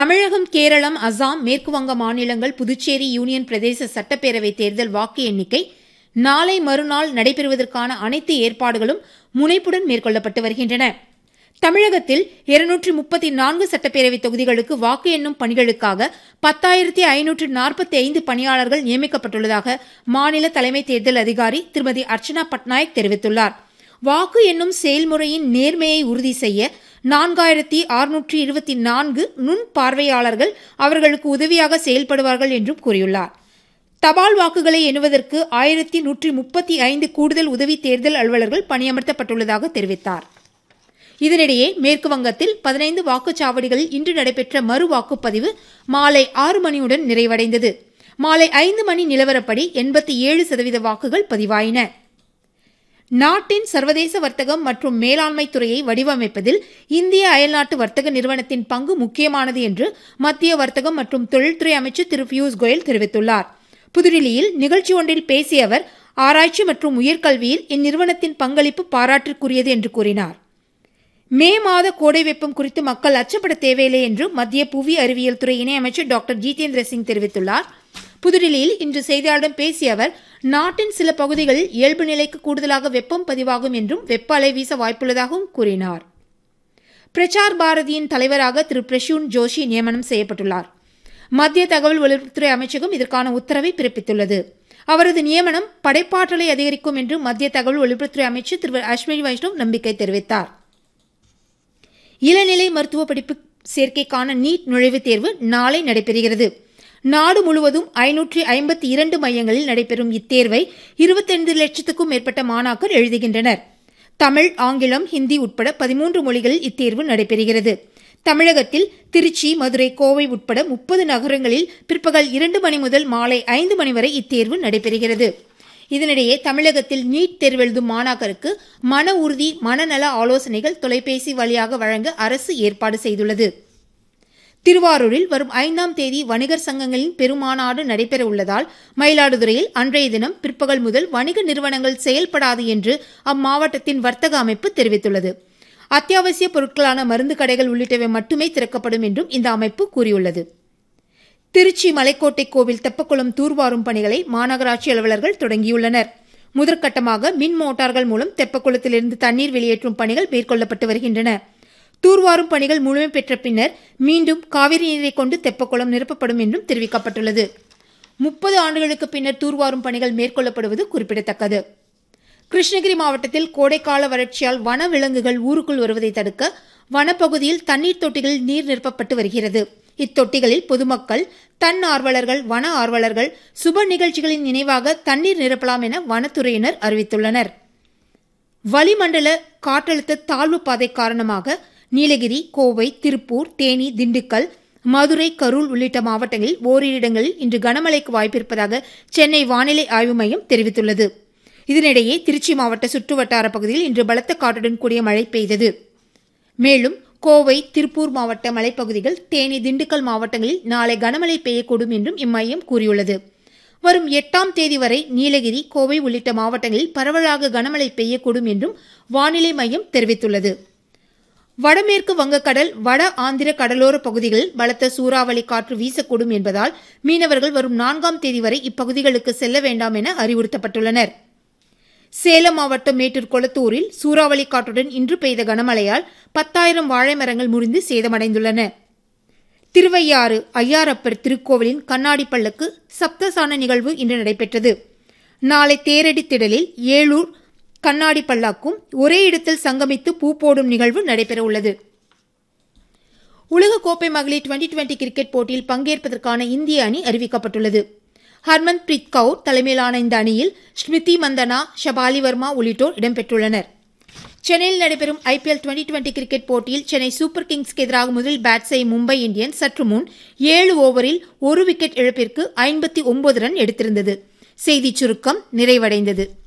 தமிழகம் கேரளம் அசாம் மேற்குவங்க மாநிலங்கள் புதுச்சேரி யூனியன் பிரதேச சட்டப்பேரவை தேர்தல் வாக்கு எண்ணிக்கை நாளை மறுநாள் நடைபெறுவதற்கான அனைத்து ஏற்பாடுகளும் முனைப்புடன் மேற்கொள்ளப்பட்டு வருகின்றன தமிழகத்தில் இருநூற்றி முப்பத்தி நான்கு சட்டப்பேரவை தொகுதிகளுக்கு வாக்கு எண்ணும் பணிகளுக்காக பத்தாயிரத்தி ஐநூற்று நாற்பத்தி ஐந்து பணியாளர்கள் நியமிக்கப்பட்டுள்ளதாக மாநில தலைமை தேர்தல் அதிகாரி திருமதி அர்ச்சனா பட்நாயக் தெரிவித்துள்ளார் வாக்கு எண்ணும் செயல்முறையின் நேர்மையை உறுதி செய்ய நான்காயிரத்தி அறுநூற்றி இருபத்தி நான்கு நுண் பார்வையாளர்கள் அவர்களுக்கு உதவியாக செயல்படுவார்கள் என்றும் கூறியுள்ளார் தபால் வாக்குகளை எண்ணுவதற்கு ஆயிரத்தி நூற்றி முப்பத்தி ஐந்து கூடுதல் உதவி தேர்தல் அலுவலர்கள் பணியமர்த்தப்பட்டுள்ளதாக தெரிவித்தார் இதனிடையே மேற்கு வங்கத்தில் பதினைந்து வாக்குச்சாவடிகளில் இன்று நடைபெற்ற மறு வாக்குப்பதிவு மாலை ஆறு மணியுடன் நிறைவடைந்தது மாலை ஐந்து மணி நிலவரப்படி எண்பத்தி ஏழு சதவீத வாக்குகள் பதிவாயின நாட்டின் சர்வதேச வர்த்தகம் மற்றும் மேலாண்மை துறையை வடிவமைப்பதில் இந்திய அயல்நாட்டு வர்த்தக நிறுவனத்தின் பங்கு முக்கியமானது என்று மத்திய வர்த்தகம் மற்றும் தொழில்துறை அமைச்சர் திரு பியூஷ் கோயல் தெரிவித்துள்ளார் புதுடில்லியில் நிகழ்ச்சி ஒன்றில் பேசிய அவர் ஆராய்ச்சி மற்றும் உயர்கல்வியில் இந்நிறுவனத்தின் பங்களிப்பு பாராட்டிற்குரியது என்று கூறினார் மே மாத கோடை வெப்பம் குறித்து மக்கள் அச்சப்பட தேவையில்லை என்று மத்திய புவி அறிவியல் துறை இணையமைச்சர் டாக்டர் ஜிதேந்திர சிங் தெரிவித்துள்ளார் புதுடில்லியில் இன்று செய்தியாளர்களிடம் பேசிய அவர் நாட்டின் சில பகுதிகளில் இயல்பு நிலைக்கு கூடுதலாக வெப்பம் பதிவாகும் என்றும் வெப்ப அலை வீச வாய்ப்புள்ளதாகவும் கூறினார் பிரசார் பாரதியின் தலைவராக திரு பிரசூன் ஜோஷி நியமனம் செய்யப்பட்டுள்ளார் மத்திய தகவல் ஒலிபரப்புத்துறை அமைச்சகம் இதற்கான உத்தரவை பிறப்பித்துள்ளது அவரது நியமனம் படைப்பாற்றலை அதிகரிக்கும் என்று மத்திய தகவல் ஒலிபரப்புத்துறை அமைச்சர் திரு அஸ்வினி வைஷ்ணவ் நம்பிக்கை தெரிவித்தார் இளநிலை மருத்துவ படிப்பு சேர்க்கைக்கான நீட் நுழைவுத் தேர்வு நாளை நடைபெறுகிறது நாடு முழுவதும் ஐநூற்றி ஐம்பத்தி இரண்டு மையங்களில் நடைபெறும் இத்தேர்வை இருபத்தைந்து லட்சத்துக்கும் மேற்பட்ட மாணாக்கர் எழுதுகின்றனர் தமிழ் ஆங்கிலம் ஹிந்தி உட்பட பதிமூன்று மொழிகளில் இத்தேர்வு நடைபெறுகிறது தமிழகத்தில் திருச்சி மதுரை கோவை உட்பட முப்பது நகரங்களில் பிற்பகல் இரண்டு மணி முதல் மாலை ஐந்து மணி வரை இத்தேர்வு நடைபெறுகிறது இதனிடையே தமிழகத்தில் நீட் தேர்வெழுதும் மாணாக்கருக்கு மன உறுதி மனநல ஆலோசனைகள் தொலைபேசி வழியாக வழங்க அரசு ஏற்பாடு செய்துள்ளது திருவாரூரில் வரும் ஐந்தாம் தேதி வணிகர் சங்கங்களின் பெருமாநாடு நடைபெற உள்ளதால் மயிலாடுதுறையில் அன்றைய தினம் பிற்பகல் முதல் வணிக நிறுவனங்கள் செயல்படாது என்று அம்மாவட்டத்தின் வர்த்தக அமைப்பு தெரிவித்துள்ளது அத்தியாவசிய பொருட்களான மருந்து கடைகள் உள்ளிட்டவை மட்டுமே திறக்கப்படும் என்றும் இந்த அமைப்பு கூறியுள்ளது திருச்சி மலைக்கோட்டை கோவில் தெப்பக்குளம் தூர்வாரும் பணிகளை மாநகராட்சி அலுவலர்கள் தொடங்கியுள்ளனர் முதற்கட்டமாக மின் மோட்டார்கள் மூலம் தெப்பக்குளத்திலிருந்து தண்ணீர் வெளியேற்றும் பணிகள் மேற்கொள்ளப்பட்டு வருகின்றன தூர்வாரும் பணிகள் முழுமை பெற்ற பின்னர் மீண்டும் காவிரி நீரை கொண்டு தெப்பக்குளம் நிரப்பப்படும் என்றும் தெரிவிக்கப்பட்டுள்ளது முப்பது ஆண்டுகளுக்கு பின்னர் தூர்வாரும் பணிகள் மேற்கொள்ளப்படுவது குறிப்பிடத்தக்கது கிருஷ்ணகிரி மாவட்டத்தில் கோடைக்கால வறட்சியால் வன விலங்குகள் ஊருக்குள் வருவதை தடுக்க வனப்பகுதியில் தண்ணீர் தொட்டிகளில் நீர் நிரப்பப்பட்டு வருகிறது இத்தொட்டிகளில் பொதுமக்கள் தன் ஆர்வலர்கள் வன ஆர்வலர்கள் சுப நிகழ்ச்சிகளின் நினைவாக தண்ணீர் நிரப்பலாம் என வனத்துறையினர் அறிவித்துள்ளனர் வளிமண்டல காற்றழுத்த தாழ்வு பாதை காரணமாக நீலகிரி கோவை திருப்பூர் தேனி திண்டுக்கல் மதுரை கரூர் உள்ளிட்ட மாவட்டங்களில் ஓரிரு இடங்களில் இன்று கனமழைக்கு வாய்ப்பிருப்பதாக சென்னை வானிலை ஆய்வு மையம் தெரிவித்துள்ளது இதனிடையே திருச்சி மாவட்ட சுற்றுவட்டார பகுதியில் இன்று பலத்த காற்றுடன் கூடிய மழை பெய்தது மேலும் கோவை திருப்பூர் மாவட்ட மலைப்பகுதிகள் தேனி திண்டுக்கல் மாவட்டங்களில் நாளை கனமழை பெய்யக்கூடும் என்றும் இம்மையம் கூறியுள்ளது வரும் எட்டாம் தேதி வரை நீலகிரி கோவை உள்ளிட்ட மாவட்டங்களில் பரவலாக கனமழை பெய்யக்கூடும் என்றும் வானிலை மையம் தெரிவித்துள்ளது வடமேற்கு வங்கக்கடல் வட ஆந்திர கடலோர பகுதிகளில் பலத்த சூறாவளி காற்று வீசக்கூடும் என்பதால் மீனவர்கள் வரும் நான்காம் தேதி வரை இப்பகுதிகளுக்கு செல்ல வேண்டாம் என அறிவுறுத்தப்பட்டுள்ளனர் சேலம் மாவட்டம் மேட்டூர் கொளத்தூரில் சூறாவளி காற்றுடன் இன்று பெய்த கனமழையால் பத்தாயிரம் வாழை மரங்கள் முறிந்து சேதமடைந்துள்ளன திருவையாறு ஐயாரப்பர் திருக்கோவிலின் கண்ணாடி பள்ளக்கு சப்தசான நிகழ்வு இன்று நடைபெற்றது நாளை தேரடி திடலில் ஏழூர் கண்ணாடி பல்லாக்கும் ஒரே இடத்தில் சங்கமித்து பூ போடும் நிகழ்வு நடைபெறவுள்ளது உலகக்கோப்பை மகளிர் டுவெண்டி டுவெண்டி கிரிக்கெட் போட்டியில் பங்கேற்பதற்கான இந்திய அணி அறிவிக்கப்பட்டுள்ளது ஹர்மன் பிரீத் கவுர் தலைமையிலான இந்த அணியில் ஸ்மிருதி மந்தனா ஷபாலி வர்மா உள்ளிட்டோர் இடம்பெற்றுள்ளனர் சென்னையில் நடைபெறும் ஐபிஎல் டுவெண்டி டுவெண்டி கிரிக்கெட் போட்டியில் சென்னை சூப்பர் கிங்ஸ்க்கு எதிராக முதலில் பேட் செய்யும் மும்பை இந்தியன்ஸ் சற்று முன் ஏழு ஓவரில் ஒரு விக்கெட் இழப்பிற்கு ஐம்பத்தி ஒன்பது ரன் எடுத்திருந்தது செய்திச் சுருக்கம் நிறைவடைந்தது